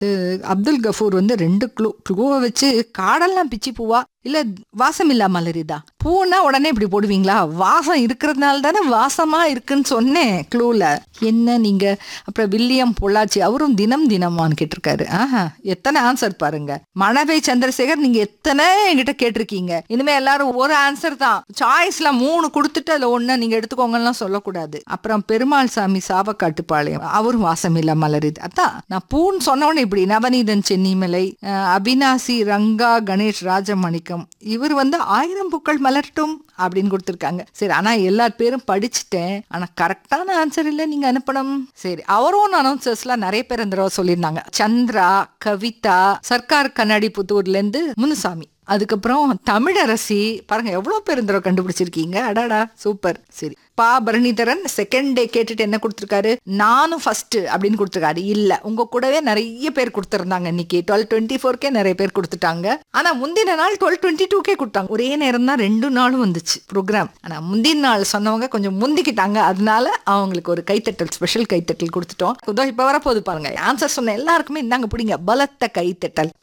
அப்துல் கஃபூர் வந்து ரெண்டு க்ளூ க்ளூவை வச்சு காடெல்லாம் பிச்சி பூவா இல்ல வாசம் இல்லா மலரிதா பூனா உடனே இப்படி போடுவீங்களா வாசம் இருக்கிறதுனால தானே வாசமா இருக்குன்னு சொன்னேன் க்ளூல என்ன நீங்க அப்புறம் வில்லியம் பொள்ளாச்சி அவரும் தினம் தினமான்னு கேட்டிருக்காரு ஆஹா எத்தனை ஆன்சர் பாருங்க மணவை சந்திரசேகர் நீங்க எத்தனை என்கிட்ட கேட்டிருக்கீங்க இனிமே எல்லாரும் ஒரு ஆன்சர் தான் சாய்ஸ்ல மூணு கொடுத்துட்டு அதுல ஒண்ணு நீங்க எடுத்துக்கோங்கலாம் சொல்லக்கூடாது அப்புறம் பெருமாள் சாமி சாவக்காட்டுப்பாளையம் அவரும் வாசம் இல்ல மலருது அதான் நான் பூன்னு சொன்ன உடனே இப்படி நவநீதன் சென்னிமலை அஹ், அபினாசி ரங்கா கணேஷ் ராஜமாணிக்கம் இவர் வந்து ஆயிரம் பூக்கள் மலரட்டும் அப்படின்னு கொடுத்துருக்காங்க சரி ஆனா எல்லா பேரும் படிச்சுட்டேன் ஆனா கரெக்டான ஆன்சர் இல்ல நீங்க அனுப்பணும் சரி அவரும் அனௌன்சர்ஸ்லாம் நிறைய பேர் இந்த தடவை சொல்லியிருந்தாங்க சந்திரா கவிதா சர்க்கார் கண்ணாடி புத்தூர்ல இருந்து முனுசாமி அதுக்கப்புறம் தமிழரசி பாருங்க எவ்வளவு பேர் இந்த தடவை கண்டுபிடிச்சிருக்கீங்க அடாடா சூப்பர் சரி பா பரணிதரன் செகண்ட் டே கேட்டுட்டு என்ன கொடுத்துருக்காரு நானும் ஃபர்ஸ்ட் அப்படின்னு கொடுத்துருக்காரு இல்ல உங்க கூடவே நிறைய பேர் கொடுத்துருந்தாங்க இன்னைக்கு டுவெல் டுவெண்ட்டி ஃபோர்க்கே நிறைய பேர் கொடுத்துட்டாங்க ஆனா முந்தின நாள் டுவெல் டுவெண்ட்டி டூக்கே கொடுத்தாங்க ஒரே நேரம் தான் ரெண்டு நாளும் வந்துச்சு ப்ரோக்ராம் ஆனா முந்தின நாள் சொன்னவங்க கொஞ்சம் முந்திக்கிட்டாங்க அதனால அவங்களுக்கு ஒரு கைத்தட்டல் ஸ்பெஷல் கைத்தட்டல் கொடுத்துட்டோம் இதோ இப்ப வரப்போகுது பாருங்க ஆன்சர் சொன்ன எல்லாருக்குமே இந்தாங்க பிடிங்க பலத்த கைத்தட்டல்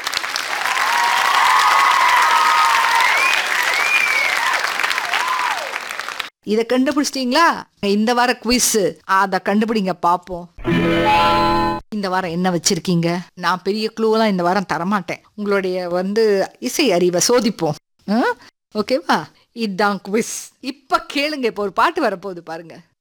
இதை கண்டுபிடிச்சிட்டீங்களா இந்த வார குவிஸ் அத கண்டுபிடிங்க பாப்போம் இந்த வாரம் என்ன வச்சிருக்கீங்க நான் பெரிய க்ளூவெல்லாம் இந்த வாரம் தரமாட்டேன் உங்களுடைய வந்து இசை அறிவை சோதிப்போம் ஆ? ஓகேவா இதுதான் குவிஸ் இப்ப கேளுங்க இப்போ ஒரு பாட்டு வரப்போகுது பாருங்க